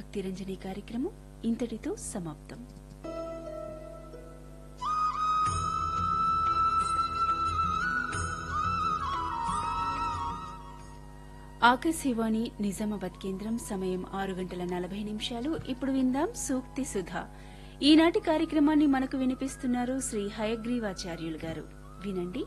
భక్తిరంజని కార్యక్రమం ఇంతటితో సమాప్తం ఆకాశవాణి నిజామాబాద్ కేంద్రం సమయం ఆరు గంటల నలభై నిమిషాలు ఇప్పుడు విందాం సూక్తి సుధ ఈనాటి కార్యక్రమాన్ని మనకు వినిపిస్తున్నారు శ్రీ హయగ్రీవాచార్యులు గారు వినండి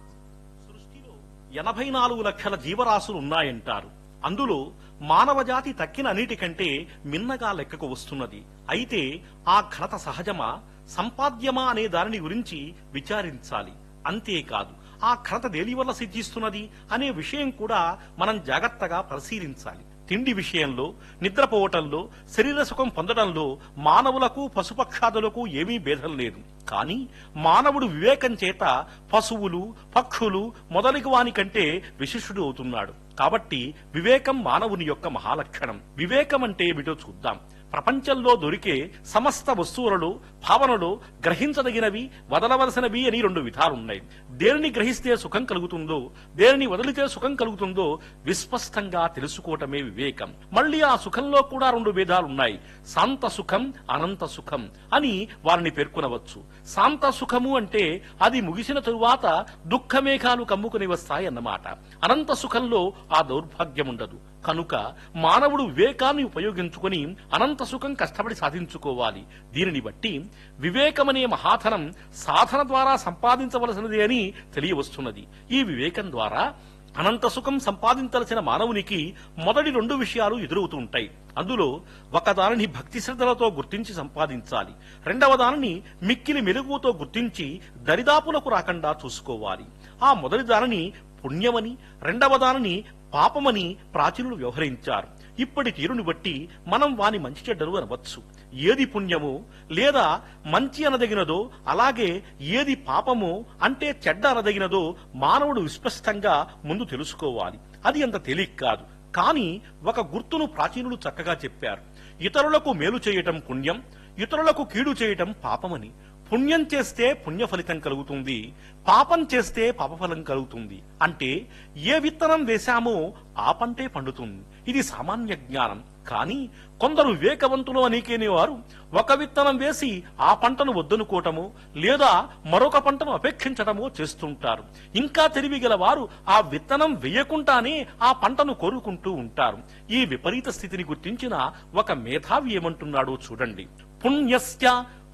సృష్టిలో ఎనభై నాలుగు లక్షల జీవరాశులు ఉన్నాయంటారు అందులో మానవజాతి తక్కిన అన్నిటికంటే మిన్నగా లెక్కకు వస్తున్నది అయితే ఆ ఘనత సహజమా సంపాద్యమా అనే దానిని గురించి విచారించాలి అంతేకాదు ఆ ఘనత దేని వల్ల సిద్ధిస్తున్నది అనే విషయం కూడా మనం జాగ్రత్తగా పరిశీలించాలి తిండి విషయంలో నిద్రపోవటంలో శరీర సుఖం పొందడంలో మానవులకు పశుపక్షాదులకు ఏమీ భేదం లేదు కానీ మానవుడు వివేకం చేత పశువులు పక్షులు మొదలగు వాని కంటే విశిష్టుడు అవుతున్నాడు కాబట్టి వివేకం మానవుని యొక్క మహాలక్షణం వివేకం అంటే ఏమిటో చూద్దాం ప్రపంచంలో దొరికే సమస్త వస్తువులలో భావనలో గ్రహించదగినవి వదలవలసినవి అని రెండు విధాలున్నాయి దేనిని గ్రహిస్తే సుఖం కలుగుతుందో దేనిని వదిలితే సుఖం కలుగుతుందో విస్పష్టంగా తెలుసుకోవటమే వివేకం మళ్ళీ ఆ సుఖంలో కూడా రెండు భేదాలున్నాయి శాంత సుఖం అనంత సుఖం అని వారిని పేర్కొనవచ్చు శాంత సుఖము అంటే అది ముగిసిన తరువాత దుఃఖమేఘాలు కమ్ముకుని వస్తాయి అన్నమాట అనంత సుఖంలో ఆ దౌర్భాగ్యం ఉండదు కనుక మానవుడు వివేకాన్ని ఉపయోగించుకొని అనంత సుఖం కష్టపడి సాధించుకోవాలి దీనిని బట్టి వివేకమనే మహాధనం సాధన ద్వారా సంపాదించవలసినది అని తెలియవస్తున్నది ఈ వివేకం ద్వారా అనంత సుఖం సంపాదించాల్సిన మానవునికి మొదటి రెండు విషయాలు ఎదురవుతూ ఉంటాయి అందులో ఒకదానిని భక్తి శ్రద్ధలతో గుర్తించి సంపాదించాలి రెండవ దానిని మిక్కిలి మెరుగుతో గుర్తించి దరిదాపులకు రాకుండా చూసుకోవాలి ఆ మొదటి దానిని పుణ్యమని రెండవ దానిని పాపమని ప్రాచీనులు వ్యవహరించారు ఇప్పటి తీరుని బట్టి మనం వాని మంచి చెడ్డలు అనవచ్చు ఏది పుణ్యమో లేదా మంచి అనదగినదో అలాగే ఏది పాపమో అంటే చెడ్డ అనదగినదో మానవుడు విస్పష్టంగా ముందు తెలుసుకోవాలి అది అంత తేలిక కాదు కానీ ఒక గుర్తును ప్రాచీనులు చక్కగా చెప్పారు ఇతరులకు మేలు చేయటం పుణ్యం ఇతరులకు కీడు చేయటం పాపమని పుణ్యం చేస్తే పుణ్య ఫలితం కలుగుతుంది పాపం చేస్తే పాపఫలం కలుగుతుంది అంటే ఏ విత్తనం వేశామో ఆ పంటే పండుతుంది ఇది సామాన్య జ్ఞానం కానీ కొందరు వివేకవంతులు అనేకేనే వారు ఒక విత్తనం వేసి ఆ పంటను వద్దనుకోవటము లేదా మరొక పంటను అపేక్షించటమో చేస్తుంటారు ఇంకా తెలివి గల వారు ఆ విత్తనం వేయకుండానే ఆ పంటను కోరుకుంటూ ఉంటారు ఈ విపరీత స్థితిని గుర్తించిన ఒక మేధావి ఏమంటున్నాడో చూడండి పుణ్యస్య